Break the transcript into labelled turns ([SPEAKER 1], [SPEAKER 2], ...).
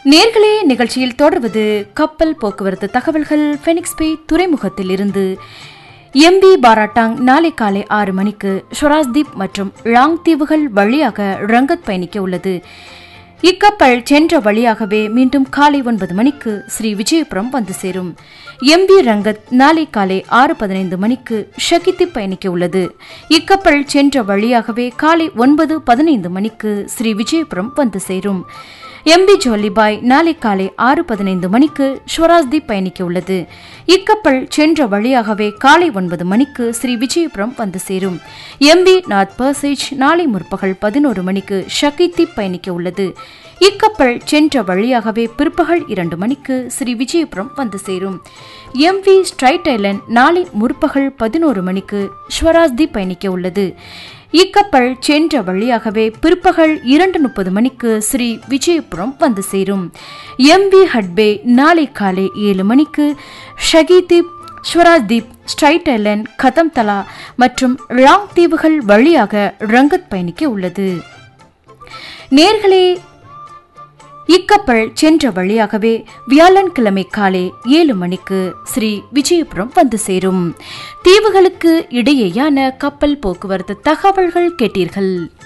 [SPEAKER 1] நேர்களே நிகழ்ச்சியில் தொடர்வது கப்பல் போக்குவரத்து தகவல்கள் ஃபெனிக்ஸ் பே துறைமுகத்தில் இருந்து எம்பி பாராட்டாங் நாளை காலை ஆறு மணிக்கு ஸ்வராஜ்தீப் மற்றும் லாங் தீவுகள் வழியாக ரங்கத் பயணிக்க உள்ளது இக்கப்பல் சென்ற வழியாகவே மீண்டும் காலை ஒன்பது மணிக்கு ஸ்ரீ விஜயபுரம் வந்து சேரும் எம்பி ரங்கத் நாளை காலை ஆறு பதினைந்து மணிக்கு ஷகித்தி பயணிக்க உள்ளது இக்கப்பல் சென்ற வழியாகவே காலை ஒன்பது பதினைந்து மணிக்கு ஸ்ரீ விஜயபுரம் வந்து சேரும் எம்பி ஜோலிபாய் நாளை காலை ஆறு பதினைந்து மணிக்கு ஸ்வராஜ்தீப் பயணிக்க உள்ளது இக்கப்பல் சென்ற வழியாகவே காலை ஒன்பது மணிக்கு ஸ்ரீ விஜயபுரம் வந்து சேரும் எம்பி நாத் பர்சேஜ் நாளை முற்பகல் பதினோரு மணிக்கு ஷகித்தீப் பயணிக்க உள்ளது இக்கப்பல் சென்ற வழியாகவே பிற்பகல் இரண்டு மணிக்கு ஸ்ரீ விஜயபுரம் வந்து சேரும் எம்வி ஸ்ட்ரைட் ஐலண்ட் நாளை முற்பகல் பதினோரு மணிக்கு ஸ்வராஜ்தீப் பயணிக்க உள்ளது இக்கப்பல் சென்ற வழியாகவே பிற்பகல் இரண்டு முப்பது மணிக்கு ஸ்ரீ விஜயபுரம் வந்து சேரும் எம்பி ஹட்பே நாளை காலை ஏழு மணிக்கு ஷகிதீப் ஸ்வராஜ்தீப் ஸ்ட்ரைட் ஐலண்ட் கதம் தலா மற்றும் லாங் தீவுகள் வழியாக ரங்கத் பயணிக்க உள்ளது நேர்களே இக்கப்பல் சென்ற வழியாகவே வியாழன்கிழமை காலை ஏழு மணிக்கு ஸ்ரீ விஜயபுரம் வந்து சேரும் தீவுகளுக்கு இடையேயான கப்பல் போக்குவரத்து தகவல்கள் கேட்டீர்கள்